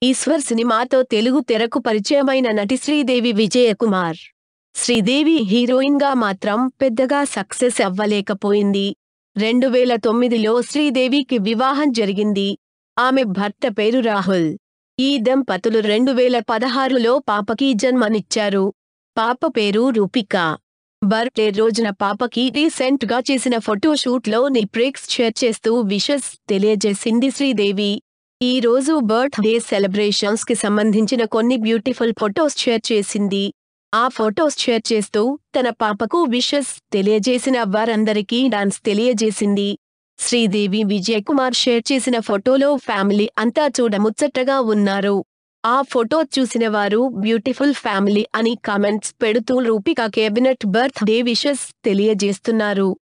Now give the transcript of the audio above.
ఈశ్వర్ సినిమాతో తెలుగు తెరకు పరిచయమైన నటి శ్రీదేవి విజయకుమార్ శ్రీదేవి హీరోయిన్ గా మాత్రం పెద్దగా సక్సెస్ అవ్వలేకపోయింది రెండు వేల తొమ్మిదిలో శ్రీదేవికి వివాహం జరిగింది ఆమె భర్త పేరు రాహుల్ ఈ దంపతులు రెండు వేల పదహారులో పాపకి జన్మనిచ్చారు పాప పేరు రూపిక బర్త్డే రోజున పాపకి రీసెంట్ గా చేసిన ఫోటోషూట్ లోని ప్రేక్స్ షేర్ చేస్తూ విషెస్ తెలియజేసింది శ్రీదేవి ఈ రోజు బర్త్ డే సెలబ్రేషన్స్ కి సంబంధించిన కొన్ని బ్యూటిఫుల్ ఫొటోస్ షేర్ చేసింది ఆ ఫొటోస్ షేర్ చేస్తూ తన పాపకు విషెస్ తెలియజేసిన వారందరికీ డాన్స్ తెలియజేసింది శ్రీదేవి విజయ్ కుమార్ షేర్ చేసిన ఫోటోలో ఫ్యామిలీ అంతా చూడముచ్చటగా ఉన్నారు ఆ ఫోటో చూసిన వారు బ్యూటిఫుల్ ఫ్యామిలీ అని కామెంట్స్ పెడుతూ Roopika cabinet birthday wishes తెలియజేస్తున్నారు